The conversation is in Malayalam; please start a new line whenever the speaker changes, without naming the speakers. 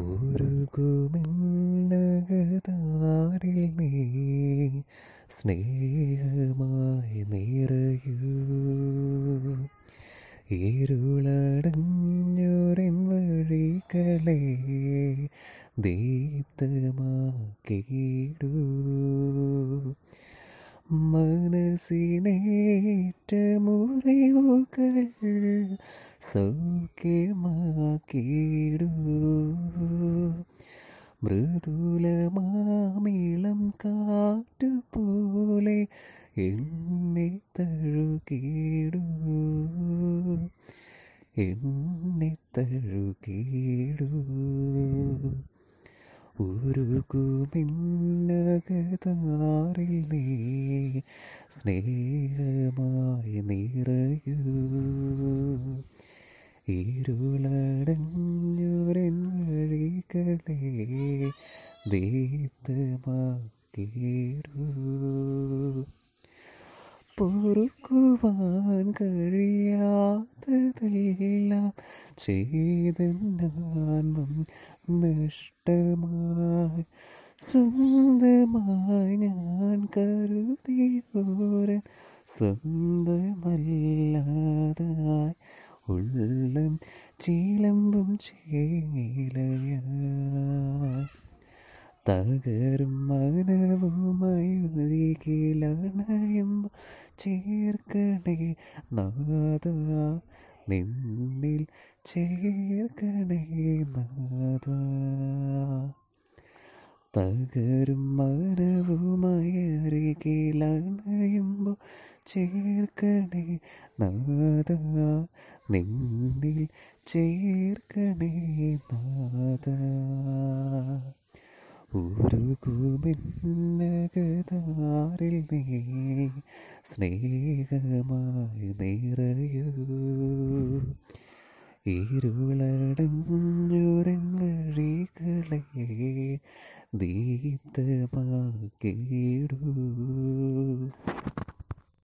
ഉരുകുമിന്നകതാരിൽ നീ സ്നേഹമായി നിറയൂ ഇരുളടഞ്ഞൊരൻ വഴികളെ ദീപ്തമാക്കിയിടൂ മനസ്സിനേറ്റ മുറിവുകൾ സൗഖ്യമാക്കിയിടൂ മൃദുലമാമിളം കാറ്റുപോലെ എന്നെ തഴുകിടൂ എന്നെ തഴുകിടൂ ഉരുകുമിന്നകതാറിൽ നീ സ്നേഹമായി നിറയൂ ഇരുളടഞ്ഞൊരൻ വഴികളെ ദീപ്തമാക്കിയിടൂ പൊറുക്കുവാൻ കഴിയാത്തതെല്ലാം ചെയ്തെന്നാൻമം നഷ്ടമായി സ്വന്തമായി ഞാൻ കരുതിയോരൻ സ്വന്തമല്ലാതായി ഉള്ളം ചീലമ്പും ചേലയായി തകരും മനവുമായി ഒരിക്കലണയുമ്പോൾ ചേർക്കണേ നാഥ നിന്നിൽ ചേർക്കണേ നാഥ തകരും മനവുമായി അരികിലണയുമ്പോൾ ചേർക്കണേ നാഥ നിന്നിൽ ചേർക്കണേ നാഥ ഉരുകുമിന്നകതാറിൽ നീ സ്നേഹമായി നിറയൂ ഇരുളടഞ്ഞൊരൻ വഴികളെ ദീപ്തമാക്കിയിടൂ